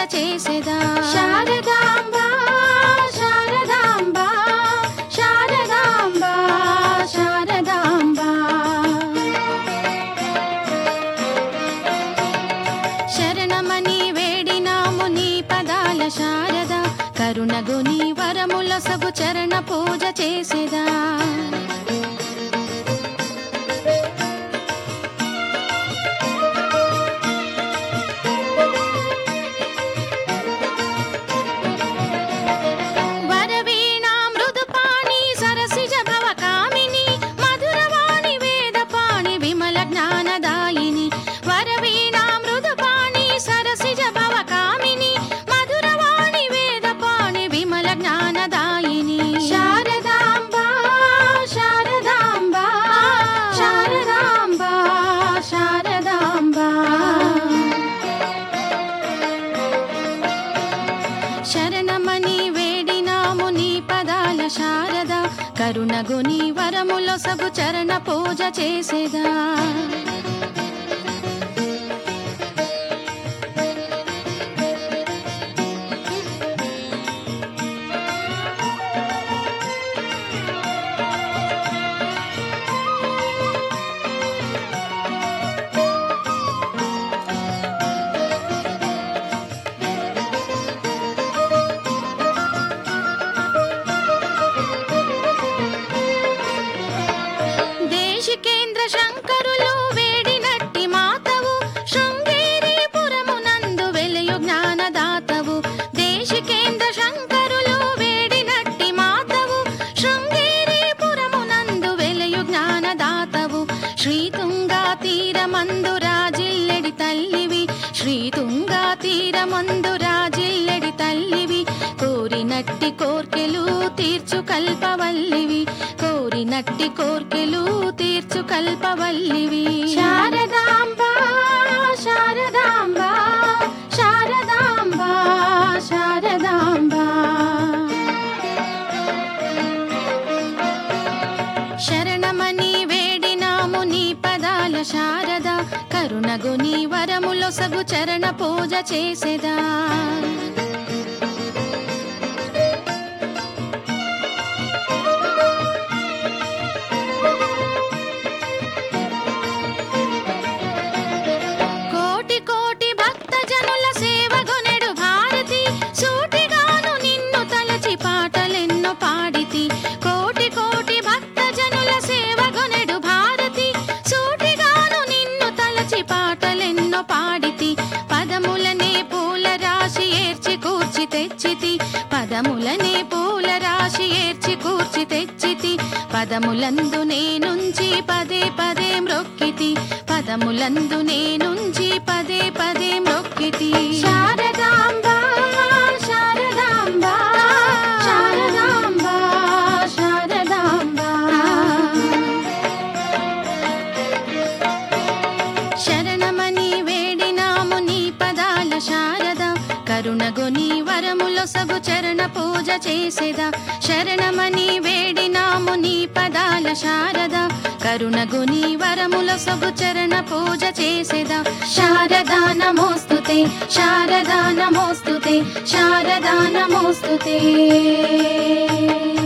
చేసేదా శారదాంబ శారదాంబ శారదాంబ శారదాంబ శరణమని వేడినాము నీ పదాల శారద కరుణగుని వరముల సగు చరణ పూజ చేసేదా వరవీణా మృదుపాణి సరసిజ భవ కామిని మధురవాణి వేదపాణి విమల జ్ఞానదాయిని వరవీణా మృదుపాణి సరసిజ భవ కామిని మధురవాణి వేదపాణి విమల జ్ఞానదాయిని శారదాంబ శారదాంబ శారదాంబ శారదాంబ శరణమని వేడినాము నీ పదాల శారద కరుణగుని వరముల సగు చరణ పూజ చేసేదా దేశికేంద్ర శంకరులు వేడినట్టి మాతవు శృంగేరి పురమునందు వెలయు జ్ఞానదాతవు దేశికేంద్ర శంకరులు వేడినట్టి మాతవు శృంగేరి పురమునందు వెలయు జ్ఞానదాతవు శ్రీతుంగా తీరమందు రాజిల్లెడి తల్లివి శ్రీతుంగా తీరమందు రాజిల్లెడి తల్లివి కోరినట్టి కోర్కెలు తీర్చు కల్పవల్లివి కోరినట్టి కోర్కెలు తీర్చు కల్పవల్లివి శారదాంబ శారదాంబ శారదాంబ శారదాంబ శరణమని వేడినాము నీ పదాల శారద కరుణగుని వరములో సగు చరణ పూజ చేసేదా కోటి కోటి భక్త జనుల సేవగొనెడు భారతి సూటిగాను నిన్ను తలచి పాటలెన్నో పాడితి కోటి కోటి భక్త జనుల సేవగొనెడు భారతి సూటిగాను నిన్ను తలచి పాటలెన్నో పాడితి పదములనే పూల రాశి ఏర్చి కూర్చి తెచ్చితి పదములనే పూల రాశి ఏర్చి కూర్చి తెచ్చితి పదములందు నేనుంచి పదే పదే మ్రొక్కితి పదములందు నేనుంచి పదే పదే మ్రొక్కితి శారదాంబ శారదాంబ శారదాంబ శారదాంబ శరణమని వేడినాము నీ పదాల శారద కరుణగొని వరముల సగు చరణ పూజ చేసేదా శరణమని వేడినాము నీ పదాల శారద కరుణగుని వరముల సగు చరణ పూజ చేసేదా శారదా నమోస్తుతే శారదా నమోస్తుతే శారదా నమోస్తుతే